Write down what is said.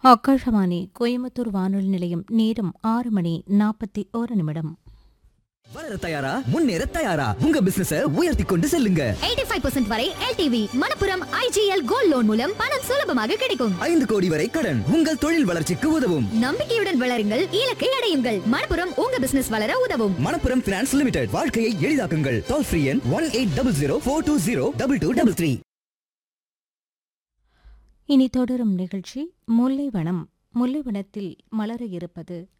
ஆகாஷவாணி கோயம்புத்தூர் வானொலி நிலையம் நேரம் ஆறு மணி நாற்பத்தி ஓரு நிமிடம் வளர தயாரா முன்னேற தயாரா உங்க பிசினஸ உயர்த்தி கொண்டு செல்லுங்க 85% வரை LTV Manappuram IGL gold loan மூலம் பணம் சுலபமாக கிடைக்கும் ஐந்து கோடி வரை கடன் உங்கள் தொழில் வளர்ச்சிக்கு உதவும் நம்பிக்கையுடன் வளருங்கள் இலக்கை அடையுங்கள் மணப்புரம் உங்க பிசினஸ் வளர உதவும் மணப்புரம் பினான்ஸ் லிமிடெட் வாழ்க்கையை எளிதாக்குங்கள் டோல் ஃப்ரீ எண் one eight double zero four two zero double two double three இனி தொடரும் நிகழ்ச்சி முல்லைவனம் முல்லைவனத்தில் மலர இருப்பது